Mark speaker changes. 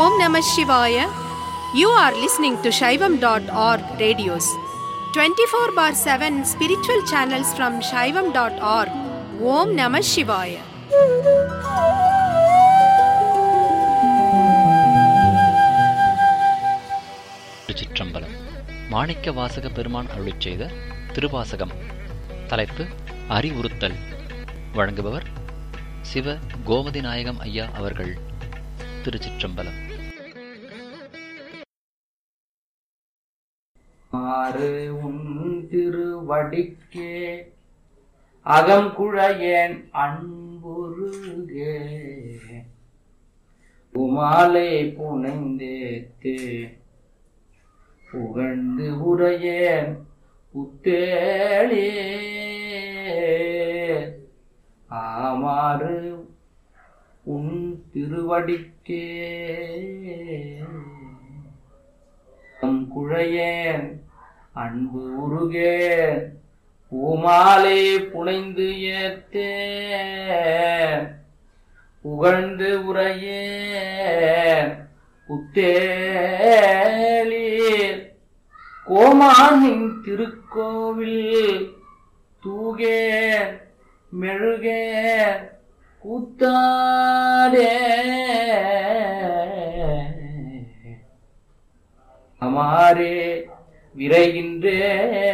Speaker 1: Om Namah Shivaya. You are listening to Shaivam.org radios. 24 bar 7 spiritual channels from Shaivam.org. Om Namah Shivaya.
Speaker 2: திருச்சிற்றம்பலம் மாணிக்க வாசக பெருமான் அருளிச் செய்த திருவாசகம் தலைப்பு அறிவுறுத்தல் வழங்குபவர் சிவ கோமதி நாயகம் ஐயா அவர்கள் திருச்சிற்றம்பலம்
Speaker 3: ஆறு உன் திருவடிக்கே அகங்குழையேன் அன்புருகே உமாலை புனைந்தேத்தே புகழ்ந்து உரையேன் புத்தேளே ஆமாறு உன் திருவடிக்கே அம் குழையேன் அன்பு உருகேன் பூமாலை புனைந்து ஏத்தேன் புகழ்ந்து உரையேன் புத்தேலீர் கோமானின் திருக்கோவில் தூகேன் மெழுகேன் கூத்தாடே அமாரே விரைகின்றேன்